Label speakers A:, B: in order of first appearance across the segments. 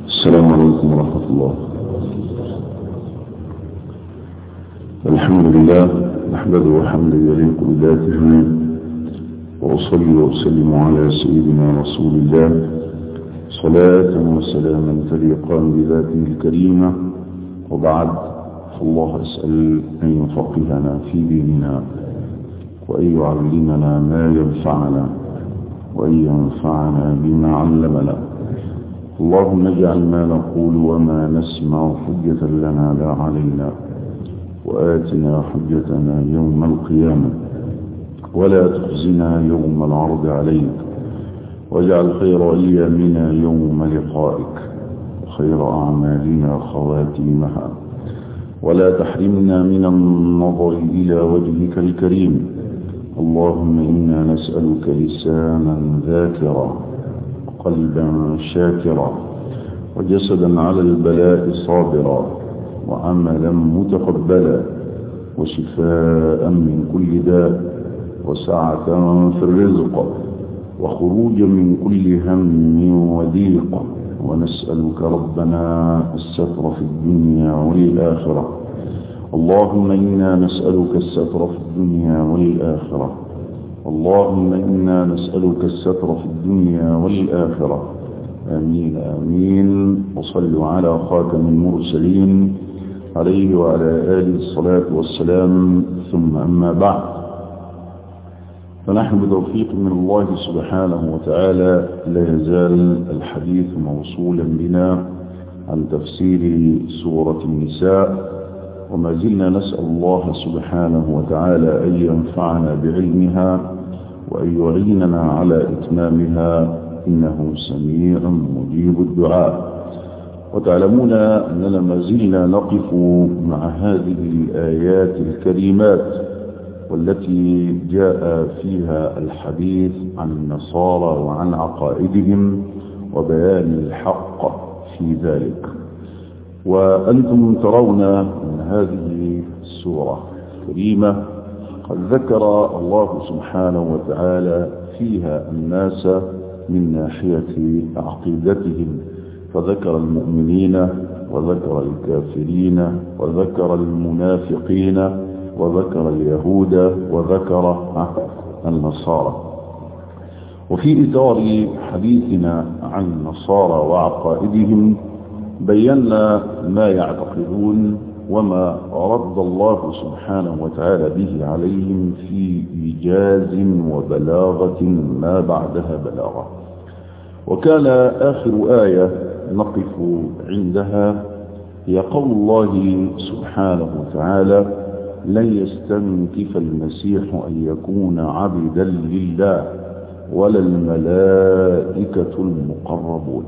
A: السلام عليكم ورحمة الله الحمد لله نحمده حمدا يليق بذاته وأصلي وأسلم على سيدنا رسول الله صلاة وسلاما تليقان بذاته الكريمة وبعد فالله أسأل أن يفقهنا في ديننا وأن يعلمنا ما ينفعنا وأن ينفعنا بما علمنا اللهم اجعل ما نقول وما نسمع حجة لنا لا علينا وآتنا حجتنا يوم القيامة ولا تخزنا يوم العرض عليك واجعل خير أيامنا يوم لقائك وخير أعمالنا خواتيمها ولا تحرمنا من النظر إلى وجهك الكريم اللهم إنا نسألك لسانا ذاكرا قلبا شاكرا وجسدا على البلاء صابرا وعملا متقبلا وشفاء من كل داء وسعة في الرزق وخروجا من كل هم وضيق ونسألك ربنا الستر في الدنيا والآخرة اللهم إنا نسألك الستر في الدنيا والآخرة اللهم إنا نسألك الستر في الدنيا والآخرة آمين آمين وصلوا على خاتم المرسلين عليه وعلى آله الصلاة والسلام ثم أما بعد فنحن بتوفيق من الله سبحانه وتعالى لا يزال الحديث موصولا بنا عن تفسير سورة النساء وما زلنا نسأل الله سبحانه وتعالى أن ينفعنا بعلمها وأن يعيننا على إتمامها إنه سميع مجيب الدعاء وتعلمون أننا ما زلنا نقف مع هذه الآيات الكريمات والتي جاء فيها الحديث عن النصارى وعن عقائدهم وبيان الحق في ذلك وأنتم ترون أن هذه السورة الكريمة قد ذكر الله سبحانه وتعالى فيها الناس من ناحية عقيدتهم فذكر المؤمنين وذكر الكافرين وذكر المنافقين وذكر اليهود وذكر النصارى وفي إطار حديثنا عن النصارى وعقائدهم بينا ما يعتقدون وما رد الله سبحانه وتعالى به عليهم في إيجاز وبلاغة ما بعدها بلاغة وكان آخر آية نقف عندها هي قول الله سبحانه وتعالى لن يستنكف المسيح أن يكون عبدا لله ولا الملائكة المقربون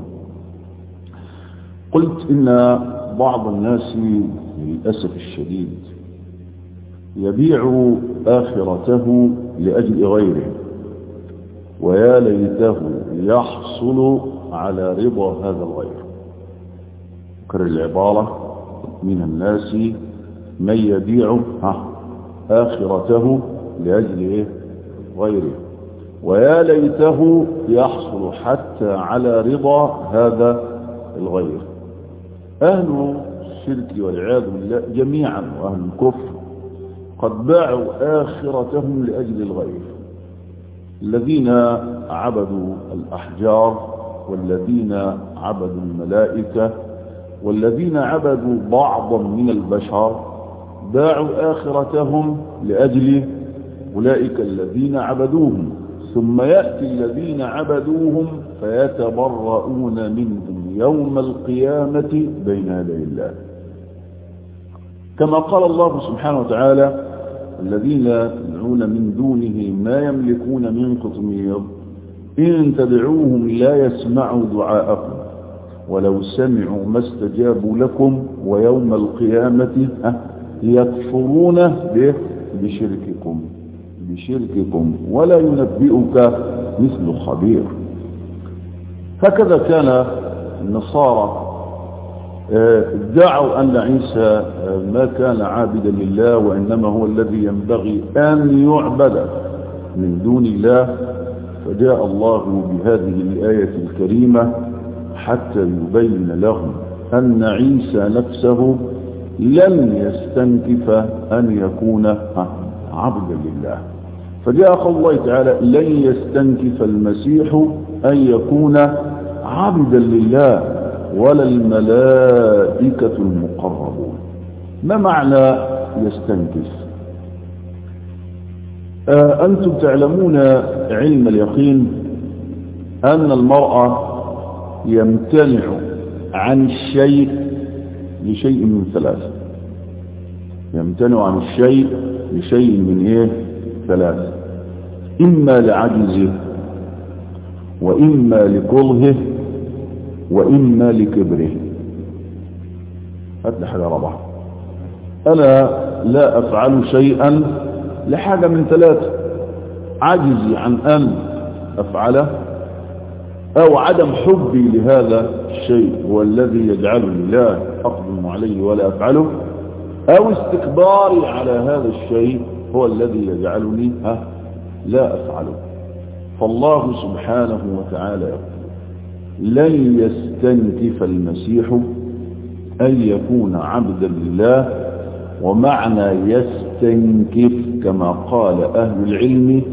A: قلت إن بعض الناس للأسف الشديد يبيع آخرته لأجل غيره ويا ليته يحصل على رضا هذا الغير كر العبارة من الناس من يبيع آخرته لأجل غيره ويا ليته يحصل حتى على رضا هذا الغير أهل الشرك والعياذ بالله جميعا وأهل الكفر قد باعوا آخرتهم لأجل الغير الذين عبدوا الأحجار والذين عبدوا الملائكة والذين عبدوا بعضا من البشر باعوا آخرتهم لأجل أولئك الذين عبدوهم ثم يأتي الذين عبدوهم فيتبرؤون منهم يوم القيامة بين يدي الله كما قال الله سبحانه وتعالى الذين يدعون من دونه ما يملكون من قطمير إن تدعوهم لا يسمعوا دعاءكم ولو سمعوا ما استجابوا لكم ويوم القيامة يكفرون بشرككم بشرككم ولا ينبئك مثل خبير هكذا كان النصارى ادعوا أن عيسى ما كان عابدا لله وإنما هو الذي ينبغي أن يعبد من دون الله فجاء الله بهذه الآية الكريمة حتى يبين لهم أن عيسى نفسه لم يستنكف أن يكون عبدا لله فجاء قول الله تعالى لن يستنكف المسيح أن يكون عبدا لله ولا الملائكة المقربون ما معنى يستنكف آه أنتم تعلمون علم اليقين أن المرأة يمتنع عن الشيء لشيء من ثلاثة يمتنع عن الشيء لشيء من ايه ثلاثة إما لعجزه وإما لكرهه وإما لكبره هات لي حاجة رابعة أنا لا أفعل شيئا لحاجة من ثلاثة عجزي عن أن أفعله أو عدم حبي لهذا الشيء هو الذي يجعلني لا أقدم عليه ولا أفعله أو استكباري على هذا الشيء هو الذي يجعلني ها لا أفعله فالله سبحانه وتعالى يقول لن يستنكف المسيح أن يكون عبدا لله ومعنى يستنكف كما قال أهل العلم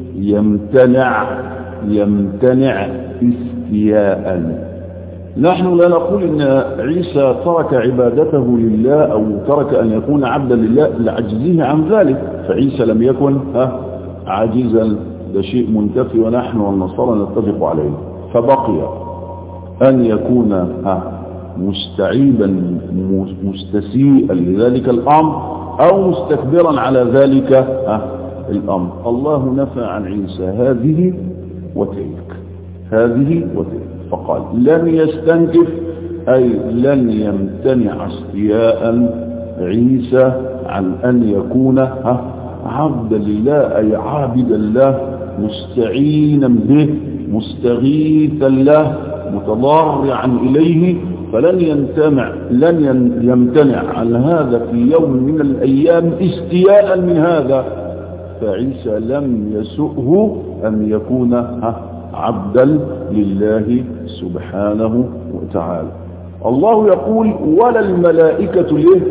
A: يمتنع يمتنع استياء نحن لا نقول ان عيسى ترك عبادته لله او ترك ان يكون عبدا لله لعجزه عن ذلك فعيسى لم يكن ها عاجزا ده شيء منتفي ونحن والنصارى نتفق عليه فبقي ان يكون ها مستعيبا مستسيئا لذلك الامر او مستكبرا على ذلك ها الامر الله نفى عن عيسى هذه وتلك هذه وتلك فقال لن يستنكف أي لن يمتنع استياء عيسى عن أن يكون عبدا لله أي عابدا له مستعينا به مستغيثا له متضرعا إليه فلن يمتنع لن يمتنع عن هذا في يوم من الأيام استياء من هذا فعيسى لم يسؤه أن يكون عبدا لله سبحانه وتعالى الله يقول ولا الملائكة له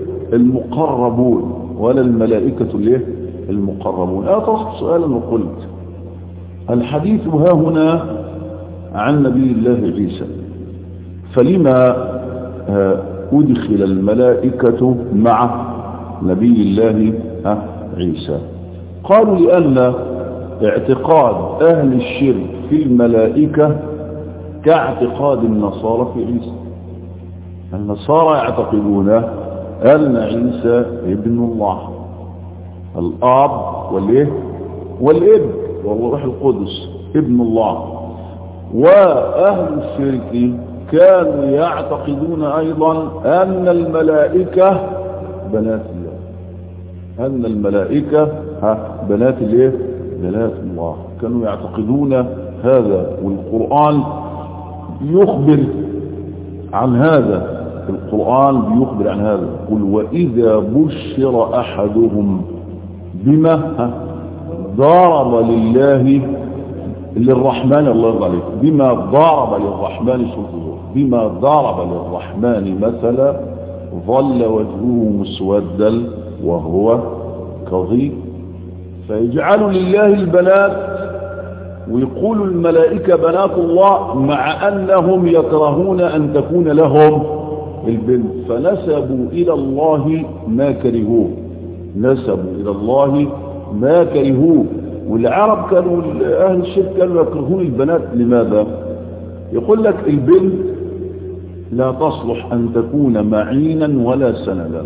A: المقربون ولا الملائكة له المقربون أنا طرحت سؤالا وقلت الحديث ها هنا عن نبي الله عيسى فلما أدخل الملائكة مع نبي الله عيسى قالوا لأن اعتقاد أهل الشرك في الملائكة كاعتقاد النصارى في عيسى النصارى يعتقدون أن عيسى ابن الله الآب والإيه والابن وهو روح القدس ابن الله وأهل الشرك كانوا يعتقدون أيضا أن الملائكة بنات الله أن الملائكة بنات الايه بنات الله كانوا يعتقدون هذا والقرآن يخبر عن هذا القرآن بيخبر عن هذا قل وإذا بشر أحدهم بما ضرب لله للرحمن الله يرضى عليك بما ضرب للرحمن سلطه بما ضرب للرحمن مثلا ظل وجهه مسودا وهو كظيم فيجعل لله البنات ويقول الملائكة بنات الله مع أنهم يكرهون أن تكون لهم البنت فنسبوا إلى الله ما كرهوه نسبوا إلى الله ما كرهوه والعرب كانوا أهل الشرك كانوا يكرهون البنات لماذا يقول لك البنت لا تصلح أن تكون معينا ولا سندا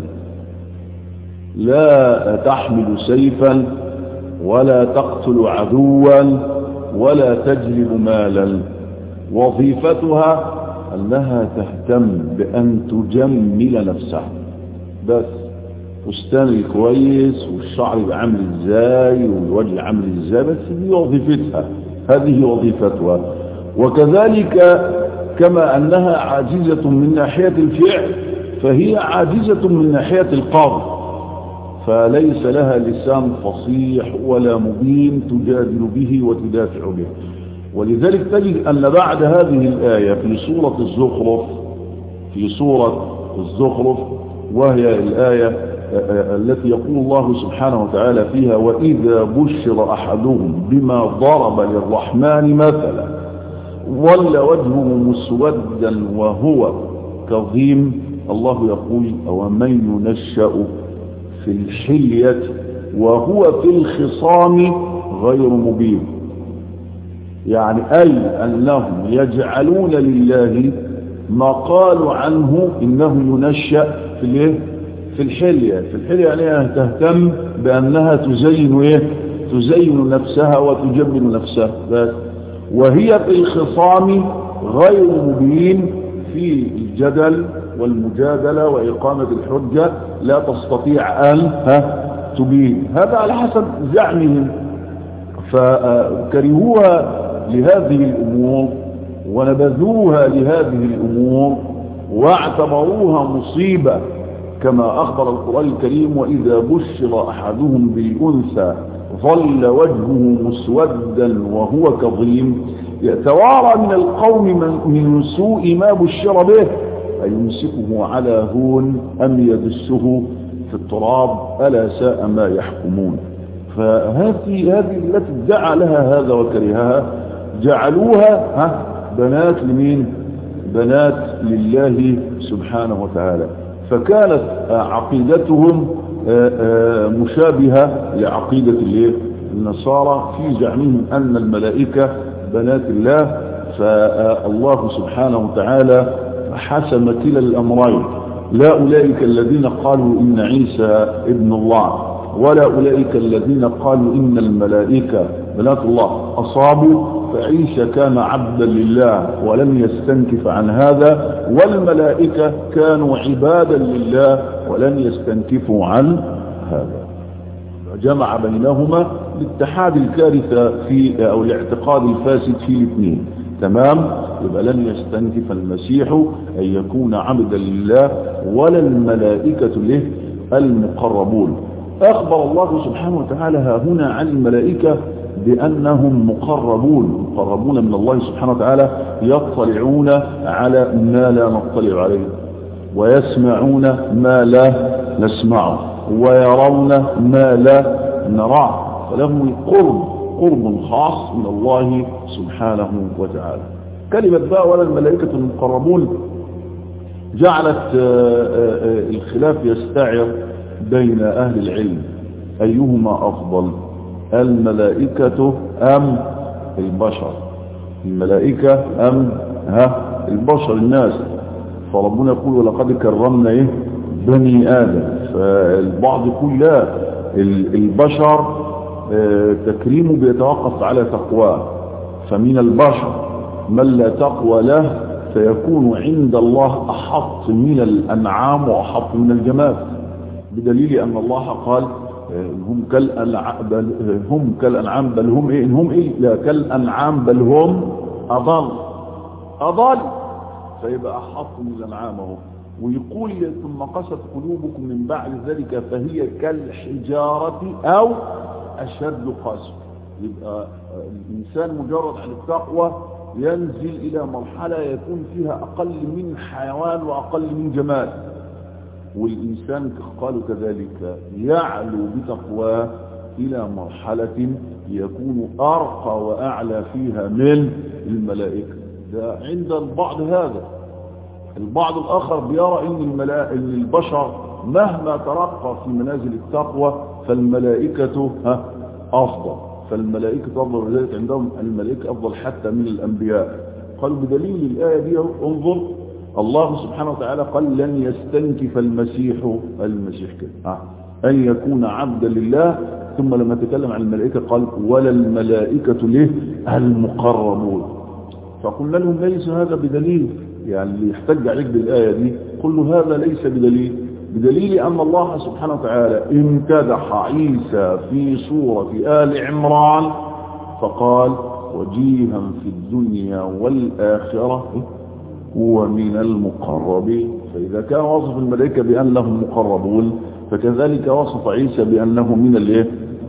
A: لا تحمل سيفا ولا تقتل عدوا ولا تجلب مالا وظيفتها أنها تهتم بأن تجمل نفسها بس فستان الكويس والشعر يبقى عامل ازاي والوجه عامل ازاي بس دي وظيفتها هذه وظيفتها وكذلك كما أنها عاجزة من ناحية الفعل فهي عاجزة من ناحية القول فليس لها لسان فصيح ولا مبين تجادل به وتدافع به ولذلك تجد أن بعد هذه الآية في سورة الزخرف في سورة الزخرف وهي الآية التي يقول الله سبحانه وتعالى فيها وإذا بشر أحدهم بما ضرب للرحمن مثلا ظل وجهه مسودا وهو كظيم الله يقول ومن ينشأ في الحلية وهو في الخصام غير مبين يعني أي أنهم يجعلون لله ما قالوا عنه إنه ينشأ في الايه في الحلية في الحلية يعني تهتم بأنها تزين إيه تزين نفسها وتجمل نفسها بس وهي في الخصام غير مبين في الجدل والمجادلة وإقامة الحجة لا تستطيع أن ها تبين هذا على حسب زعمهم فكرهوها لهذه الأمور ونبذوها لهذه الأمور واعتبروها مصيبة كما أخبر القرآن الكريم وإذا بشر أحدهم بالأنثى ظل وجهه مسودا وهو كظيم يتوارى من القوم من, من سوء ما بشر به أيمسكه على هون أم يدسه في التراب ألا ساء ما يحكمون فهذه هذه التي ادعى لها هذا وكرهها جعلوها ها بنات لمين بنات لله سبحانه وتعالى فكانت عقيدتهم مشابهة لعقيدة النصارى في زعمهم أن الملائكة بنات الله فالله سبحانه وتعالى حسم كلا الأمرين لا أولئك الذين قالوا إن عيسى ابن الله ولا أولئك الذين قالوا إن الملائكة بنات الله أصابوا فعيسى كان عبدا لله ولم يستنكف عن هذا والملائكة كانوا عبادا لله ولم يستنكفوا عن هذا جمع بينهما لاتحاد الكارثة في أو الاعتقاد الفاسد في الاثنين تمام يبقى لن يستنكف المسيح أن يكون عبدا لله ولا الملائكة له المقربون أخبر الله سبحانه وتعالى ها هنا عن الملائكة بأنهم مقربون مقربون من الله سبحانه وتعالى يطلعون على ما لا نطلع عليه ويسمعون ما لا نسمعه ويرون ما لا نراه فلهم القرب قرب خاص من الله سبحانه وتعالى كلمة بقى ولا الملائكة المقربون جعلت الخلاف يستعر بين أهل العلم أيهما أفضل الملائكة أم البشر الملائكة أم ها البشر الناس فربنا يقول ولقد كرمنا إيه بني آدم فالبعض يقول لا البشر تكريمه بيتوقف على تقواه فمن البشر من لا تقوى له فيكون عند الله أحط من الأنعام وأحط من الجمال بدليل أن الله قال هم كالأنعام بل هم كالأنعام بل هم إيه هم إيه لا كالأنعام بل هم أضل أضل فيبقى أحط من الأنعام اهو ويقول ثم قست قلوبكم من بعد ذلك فهي كالحجارة أو أشد قسوة يبقى الإنسان مجرد عن التقوى ينزل إلى مرحلة يكون فيها أقل من حيوان وأقل من جمال والإنسان قالوا كذلك يعلو بتقواه إلى مرحلة يكون أرقى وأعلى فيها من الملائكة ده عند البعض هذا البعض الآخر بيرى إن, الملائكة إن البشر مهما ترقى في منازل التقوى فالملائكة ها أفضل فالملائكة أفضل ولذلك عندهم الملائكة أفضل حتى من الأنبياء قالوا بدليل الآية دي انظر الله سبحانه وتعالى قال لن يستنكف المسيح المسيح كده آه. أن يكون عبدا لله ثم لما تكلم عن الملائكة قال ولا الملائكة له المقربون فقلنا لهم ليس هذا بدليل يعني اللي يحتج عليك بالآية دي قل له هذا ليس بدليل بدليل أن الله سبحانه وتعالى امتدح عيسى في سورة آل عمران فقال وجيها في الدنيا والآخرة ومن المقربين فإذا كان وصف الملائكة بأنهم مقربون فكذلك وصف عيسى بأنه من الايه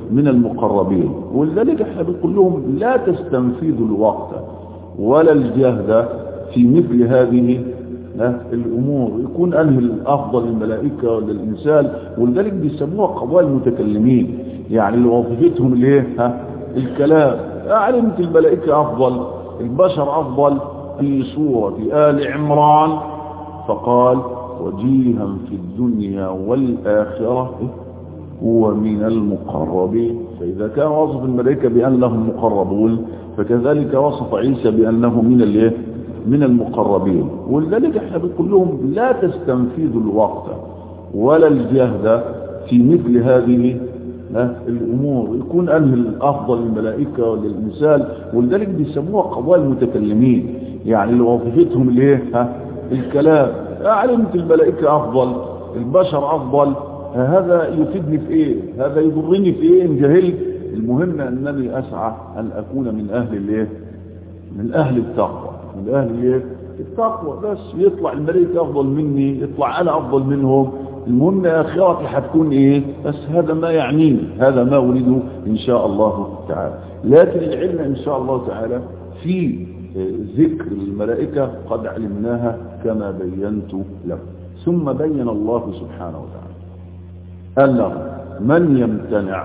A: من المقربين ولذلك احنا بنقول لهم لا تستنفذوا الوقت ولا الجهد في مثل هذه الأمور يكون أنهي الأفضل للملائكة ولا الإنسان ولذلك بيسموها قضايا المتكلمين يعني اللي وظيفتهم الايه ها الكلام علمت الملائكة أفضل البشر أفضل في سورة آل عمران فقال وجيها في الدنيا والآخرة هو من المقربين فإذا كان وصف الملائكة بأنهم مقربون فكذلك وصف عيسى بأنه من الايه من المقربين ولذلك احنا بنقول لهم لا تستنفذوا الوقت ولا الجهد في مثل هذه الأمور يكون أنهي الأفضل للملائكة وللإنسان ولذلك بيسموها قضايا المتكلمين يعني اللي وظيفتهم الايه ها الكلام علمت الملائكة أفضل البشر أفضل هذا يفيدني في إيه هذا يضرني في إيه إن جهلت المهم أنني أسعى أن أكون من أهل الايه من أهل التقوى من أهل الايه التقوى بس يطلع الملائكة أفضل مني يطلع أنا أفضل منهم المهم آخرتي هتكون إيه بس هذا ما يعنيني هذا ما أريده إن شاء الله تعالى لكن العلم إن شاء الله تعالى في ذكر الملائكة قد علمناها كما بينت لكم ثم بين الله سبحانه وتعالى أنه من يمتنع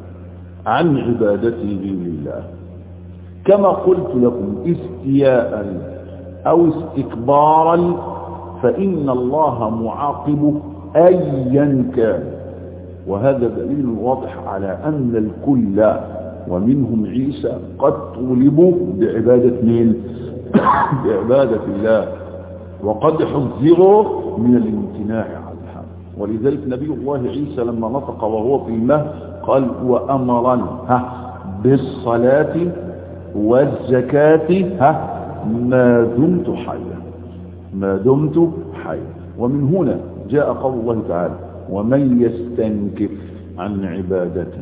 A: عن عبادته لله كما قلت لكم استياء أو استكبارا فإن الله معاقبه أيا كان وهذا دليل واضح على أن الكل ومنهم عيسى قد طولبوا بعبادة مين بعبادة الله وقد حذروا من الامتناع عنها ولذلك نبي الله عيسى لما نطق وهو في المهد قال وأمرا ها بالصلاة والزكاة ها ما دمت حيا ما دمت حيا ومن هنا جاء قول الله تعالى ومن يستنكف عن عبادته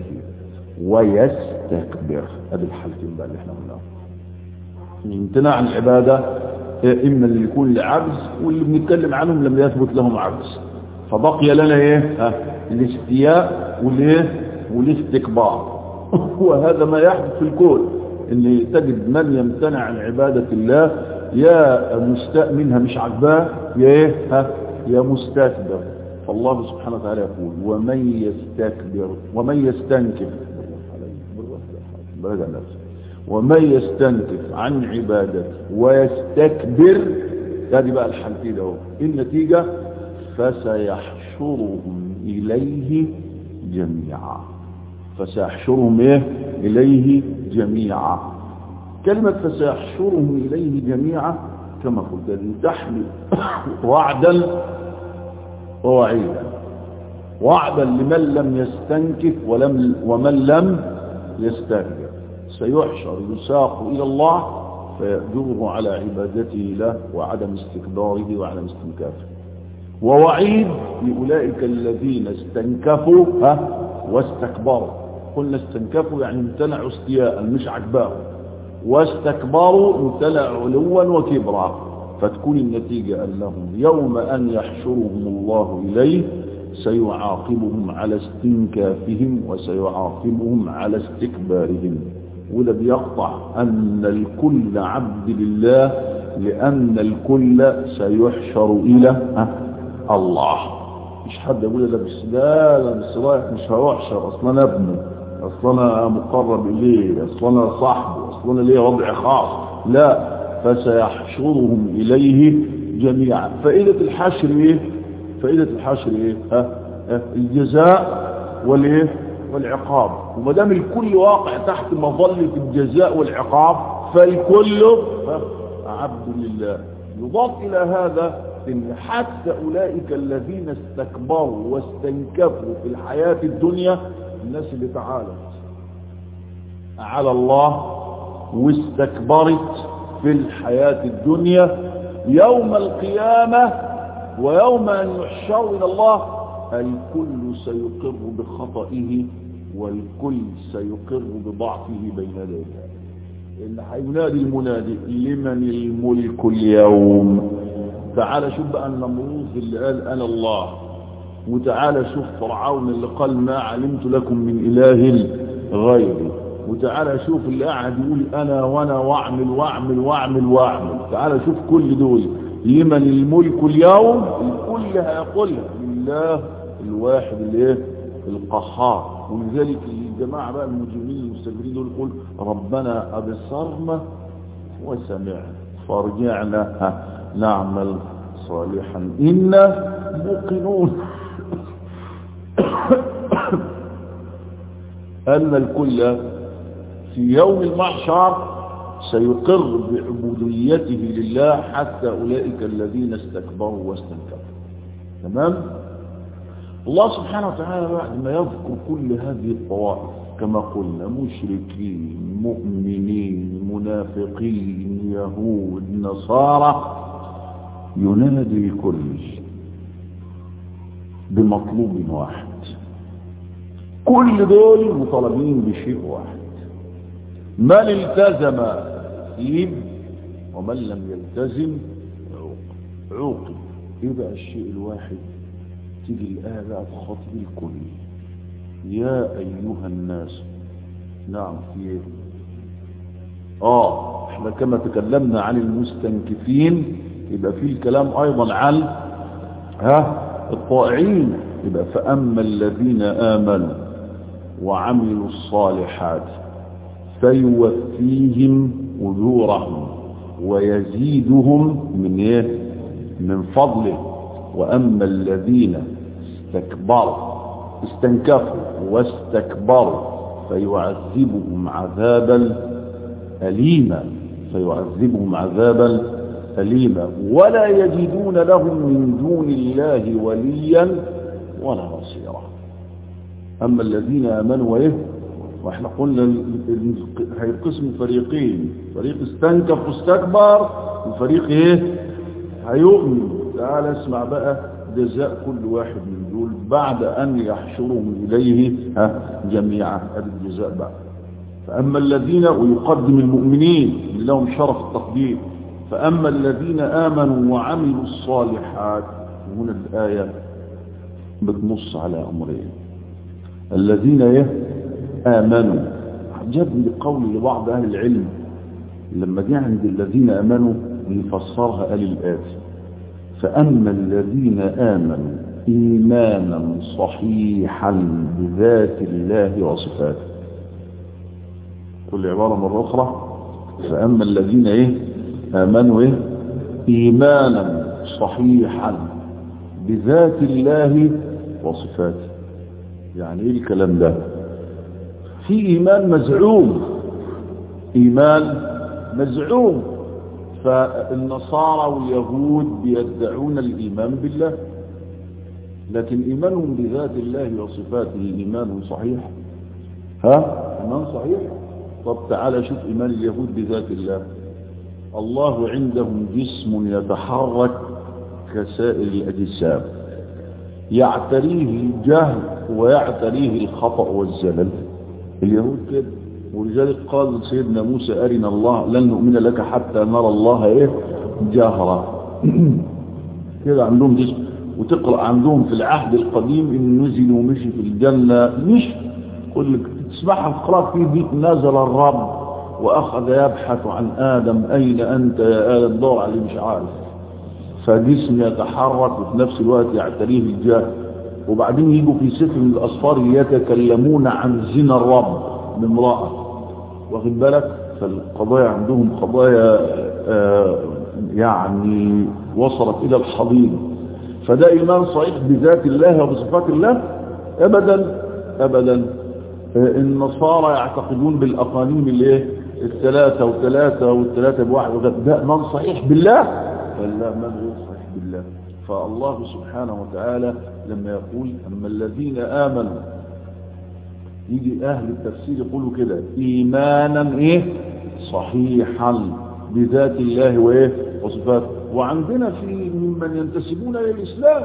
A: ويستكبر هذه الحالتين بقى اللي احنا قلناها امتناع عن العبادة اما اللي يكون لعجز واللي بنتكلم عنهم لم يثبت لهم عجز فبقي لنا ايه ها الاستياء والايه والاستكبار وهذا ما يحدث في الكون ان تجد من يمتنع عن عبادة الله يا مستاء منها مش عجباه يا ايه ها يا مستكبر فالله سبحانه وتعالى يقول ومن يستكبر ومن يستنكف ومن يستنكف عن عبادته ويستكبر هذه بقى الحالتين اهو النتيجة فسيحشرهم إليه جميعا فسيحشرهم إيه؟ إليه جميعا كلمة فسيحشرهم إليه جميعا كما قلت هذه تحمل وعدا ووعيدا وعدا لمن لم يستنكف ولم ومن لم يستكبر سيحشر يساق إلى الله فيأجره على عبادته له وعدم استكباره وعدم استنكافه ووعيد لأولئك الذين استنكفوا ها واستكبروا قلنا استنكفوا يعني امتنعوا استياء مش عجباهم واستكبروا امتنعوا علوا وكبرا فتكون النتيجة أنهم يوم أن يحشرهم الله إليه سيعاقبهم على استنكافهم وسيعاقبهم على استكبارهم وده بيقطع أن الكل عبد لله لأن الكل سيحشر إلى الله مش حد يقول ده بس لا لا بس رايح مش هيحشر اصلا انا ابنه اصلا انا مقرب اليه اصلا انا صاحبه اصلا ليه وضع خاص لا فسيحشرهم اليه جميعا فائده الحشر ايه فائده الحشر ايه ها الجزاء والايه والعقاب وما دام الكل واقع تحت مظله الجزاء والعقاب فالكل عبد لله يضاف الى هذا ان حتى اولئك الذين استكبروا واستنكفوا في الحياة الدنيا الناس اللي تعالت على الله واستكبرت في الحياة الدنيا يوم القيامة ويوم ان يحشروا الى الله الكل سيقر بخطئه والكل سيقر بضعفه بين يديه ان هينادي المنادي لمن الملك اليوم تعال شوف بقى النمروذ اللي قال انا الله وتعالى شوف فرعون اللي قال ما علمت لكم من اله غيري وتعالى شوف اللي قاعد يقول انا وانا واعمل واعمل واعمل واعمل تعالى شوف كل دول لمن الملك اليوم الكل هيقولها لله الواحد الايه القهار ولذلك الجماعه بقى المجرمين المستكبرين دول يقول ربنا ابصرنا وسمعنا فارجعنا نعمل صالحا انا موقنون ان الكل في يوم المحشر سيقر بعبوديته لله حتى أولئك الذين استكبروا واستنكروا تمام الله سبحانه وتعالى بعد ما يذكر كل هذه الطوائف كما قلنا مشركين مؤمنين منافقين يهود نصارى ينادي الكل بمطلوب واحد كل دول مطالبين بشيء واحد من التزم يب ومن لم يلتزم عوقب عوقب ايه بقى الشيء الواحد تيجي الآية بقى تخاطب الكل يا أيها الناس نعم في ايه اه احنا كما تكلمنا عن المستنكفين يبقى في الكلام ايضا عن ها الطائعين يبقى فأما الذين آمنوا وعملوا الصالحات فيوفيهم أجورهم ويزيدهم من ايه من فضله وأما الذين استكبروا استنكفوا واستكبروا فيعذبهم عذابا أليما فيعذبهم عذابا أليما ولا يجدون لهم من دون الله وليا ولا نصيرا أما الذين آمنوا وإيه واحنا قلنا هينقسموا فريقين فريق استنكف واستكبر وفريق ايه هيؤمن تعال اسمع بقى جزاء كل واحد من دول بعد ان يحشرهم اليه ها جميعا هذا الجزاء بقى فاما الذين ويقدم المؤمنين اللي لهم شرف التقديم فاما الذين امنوا وعملوا الصالحات وهنا الايه بتنص على امرين الذين ايه آمنوا عجبني قول لبعض أهل العلم لما جاء عند الذين آمنوا يفسرها قال الآتي فأما الذين آمنوا إيمانا صحيحا بذات الله وصفاته كل عبارة مرة أخرى فأما الذين إيه آمنوا إيه إيمانا صحيحا بذات الله وصفاته يعني إيه الكلام ده في إيمان مزعوم إيمان مزعوم فالنصارى واليهود بيدعون الإيمان بالله لكن إيمانهم بذات الله وصفاته إيمان صحيح ها إيمان صحيح طب تعالى شوف إيمان اليهود بذات الله الله عندهم جسم يتحرك كسائر الأجسام يعتريه الجهل ويعتريه الخطأ والزلل اليهود كده ولذلك قال سيدنا موسى أرنا الله لن نؤمن لك حتى نرى الله إيه جهرا كده عندهم جسم وتقرأ عندهم في العهد القديم إن نزل ومشي في الجنة مش كل تسمعها في قراءة في بيت نزل الرب وأخذ يبحث عن آدم أين أنت يا آدم دور عليه مش عارف فجسم يتحرك وفي نفس الوقت يعتريه الجهل وبعدين يجوا في سفر من الأصفار يتكلمون عن زنا الرب بامرأة واخد بالك فالقضايا عندهم قضايا آه يعني وصلت إلى الحضيض فده إيمان صحيح بذات الله وبصفات الله أبدا أبدا آه النصارى يعتقدون بالأقانيم الايه الثلاثة وثلاثة والثلاثة بواحد ده إيمان صحيح بالله فلا من غير صحيح بالله فالله سبحانه وتعالى لما يقول أما الذين آمنوا يجي أهل التفسير يقولوا كده إيمانا إيه صحيحا بذات الله وإيه وصفاته وعندنا في ممن ينتسبون إلى الإسلام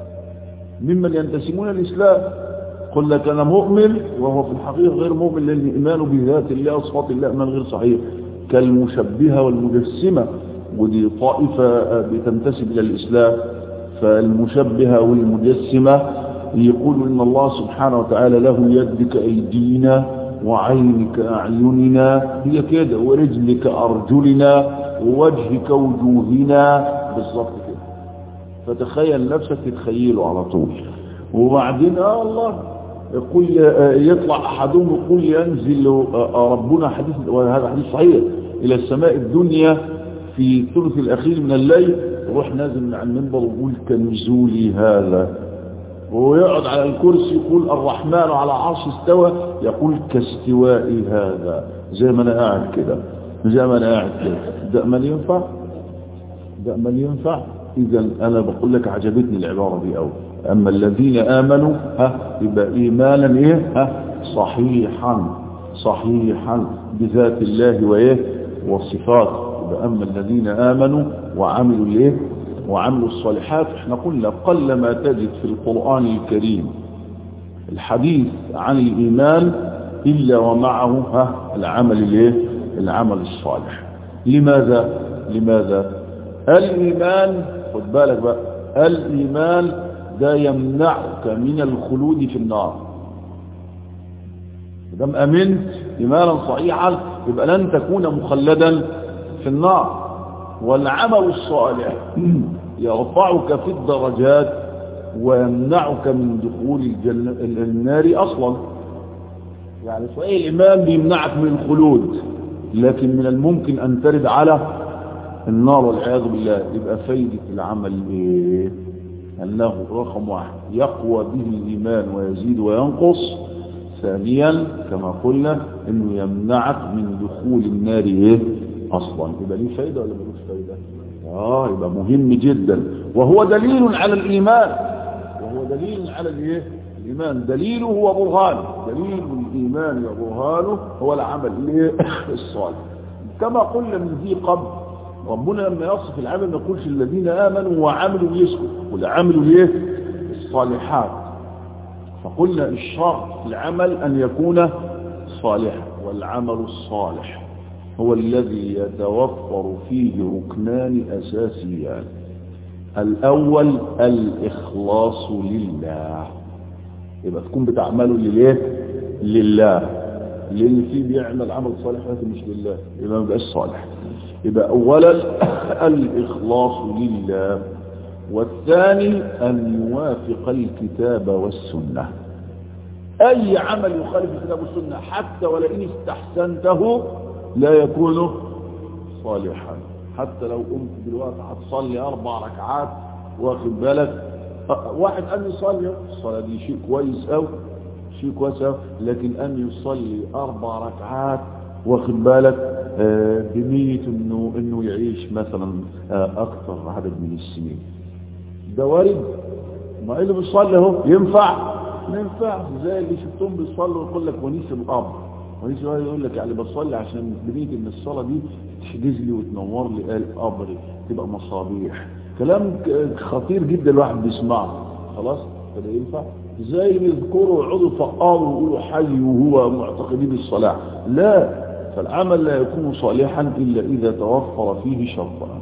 A: ممن ينتسبون إلى الإسلام قل لك أنا مؤمن وهو في الحقيقة غير مؤمن لأن إيمانه بذات الله وصفات الله من غير صحيح كالمشبهة والمجسمة ودي طائفة بتنتسب إلى الإسلام فالمشبهة والمجسمة يقول إن الله سبحانه وتعالى له يد كأيدينا وعينك أعيننا هي كده ورجلك أرجلنا ووجهك وجوهنا بالظبط كده فتخيل نفسك تتخيله على طول وبعدين آه الله يقول يطلع أحدهم يقول ينزل ربنا حديث وهذا حديث صحيح إلى السماء الدنيا في الثلث الأخير من الليل يروح نازل من على المنبر ويقول كنزولي هذا ويقعد على الكرسي يقول الرحمن على عرش استوى يقول كاستوائي هذا زي ما انا قاعد كده زي ما انا قاعد كده ده من ينفع ده من ينفع اذا انا بقول لك عجبتني العبارة دي قوي اما الذين امنوا ها يبقى ايمانا ايه ها صحيحا صحيحا بذات الله وايه والصفات يبقى اما الذين امنوا وعملوا الايه وعملوا الصالحات احنا قلنا قل ما تجد في القرآن الكريم الحديث عن الإيمان إلا ومعه ها العمل الايه العمل الصالح لماذا لماذا الإيمان خد بالك بقى الإيمان ده يمنعك من الخلود في النار دام أمنت إيمانا صحيحا يبقى لن تكون مخلدا في النار والعمل الصالح يرفعك في الدرجات ويمنعك من دخول الجنة النار أصلا يعني صحيح الإمام بيمنعك من الخلود لكن من الممكن أن ترد على النار والعياذ بالله يبقى فايدة العمل إيه أنه رقم واحد يقوى به الإيمان ويزيد وينقص ثانيا كما قلنا أنه يمنعك من دخول النار إيه أصلا يبقى ليه فايدة ولا ملوش فايدة آه يبقى مهم جدا وهو دليل على الإيمان وهو دليل على الإيه الإيمان دليله هو برهان دليل الإيمان وبرهانه هو العمل الإيه الصالح كما قلنا من ذي قبل ربنا لما يصف العمل ما يقولش الذين آمنوا وعملوا يسكت قل عملوا الايه الصالحات فقلنا الشرط في العمل أن يكون صالحا والعمل الصالح هو الذي يتوفر فيه ركنان أساسيان الأول الإخلاص لله يبقى تكون بتعمله لليه لله لأن في بيعمل عمل صالح لكن مش لله يبقى ما بقاش صالح يبقى أولا الإخلاص لله والثاني أن يوافق الكتاب والسنة أي عمل يخالف الكتاب والسنة حتى ولئن استحسنته لا يكون صالحا حتى لو قمت دلوقتي هتصلي أربع ركعات واخد بالك واحد أن يصلي الصلاة دي شيء كويس أو شيء كويس أو لكن أن يصلي أربع ركعات واخد بالك آه بنية إنه إنه يعيش مثلا آه أكثر عدد من السنين ده وارد ما اللي بيصلي اهو ينفع ما ينفعش زي اللي شفتهم بيصلوا يقول لك ونيس الأب ونيس الأب يقول لك يعني بصلي عشان بنية إن الصلاة دي تحجز لي وتنور لي قال قبري تبقى مصابيح كلام خطير جدا الواحد بيسمعه خلاص فده ينفع زي اللي بيذكروا يقعدوا فقاروا ويقولوا حي وهو معتقدين بالصلاة لا فالعمل لا يكون صالحا إلا إذا توفر فيه شرطان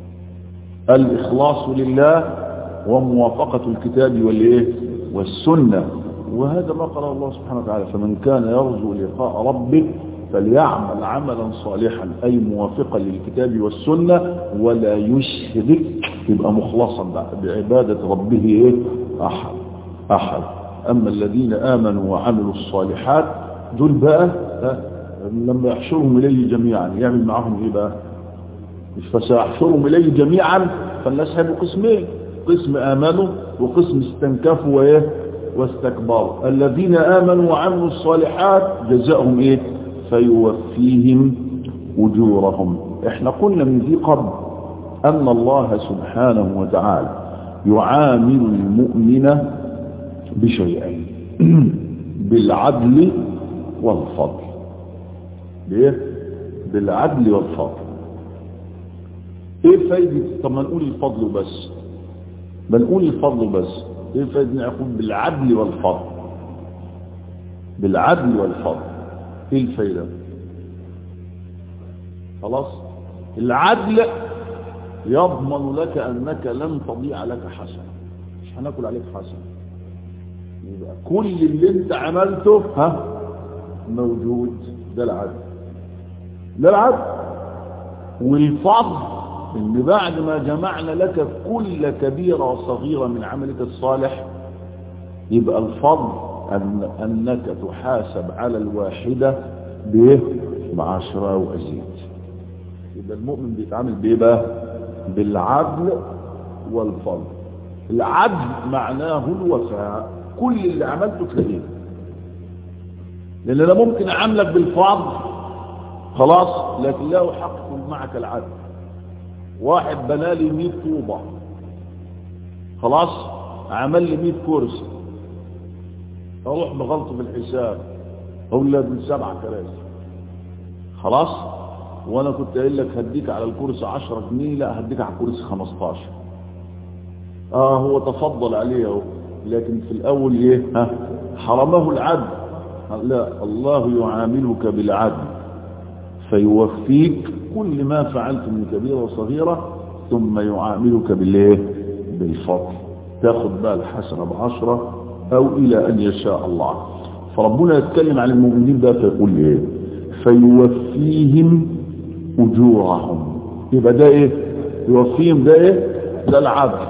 A: الإخلاص لله وموافقة الكتاب والإيه والسنة وهذا ما قال الله سبحانه وتعالى فمن كان يرجو لقاء ربه فليعمل عملا صالحا أي موافقا للكتاب والسنة ولا يشرك يبقى مخلصا بعبادة ربه إيه؟ أحد أحد أما الذين آمنوا وعملوا الصالحات دول بقى لما يحشرهم إليه جميعا يعمل معهم إيه بقى مش فسيحشرهم إليه جميعا فالناس هيبقوا قسمين قسم آمنوا وقسم استنكفوا وإيه واستكبروا الذين آمنوا وعملوا الصالحات جزاؤهم إيه فيوفيهم أجورهم احنا قلنا من ذي قبل أن الله سبحانه وتعالى يعامل المؤمن بشيئين بالعدل والفضل ليه بالعدل والفضل ايه فايدة طب ما نقول الفضل بس ما نقول الفضل بس ايه فايدة نقول بالعدل والفضل بالعدل والفضل ايه الفايدة خلاص العدل يضمن لك انك لن تضيع لك حسنة مش هناكل عليك حسنة يبقى كل اللي انت عملته ها موجود ده العدل ده العدل والفضل ان بعد ما جمعنا لك كل كبيرة وصغيرة من عملك الصالح يبقى الفضل أن أنك تحاسب على الواحدة بإيه؟ بعشرة وأزيد يبقى المؤمن بيتعامل بإيه بقى؟ بالعدل والفضل العدل معناه الوفاء كل اللي عملته تلاقيه لأن أنا ممكن أعاملك بالفضل خلاص لكن لا أحقق معك العدل واحد بنالي 100 طوبة خلاص عمل لي 100 كرسي اروح بغلطه في الحساب اقول له من سبعة كراسي خلاص وانا كنت قايل لك هديك على الكرسي 10 جنيه لا هديك على الكرسي 15 اه هو تفضل عليه اهو لكن في الاول ايه ها حرمه العدل لا الله يعاملك بالعدل فيوفيك كل ما فعلت من كبيرة وصغيرة ثم يعاملك بالايه بالفضل تاخد بقى الحسنة بعشرة او الى ان يشاء الله فربنا يتكلم عن المؤمنين بقى فيقول ايه فيوفيهم اجورهم يبقى ده ايه يوفيهم ده ايه ده العدل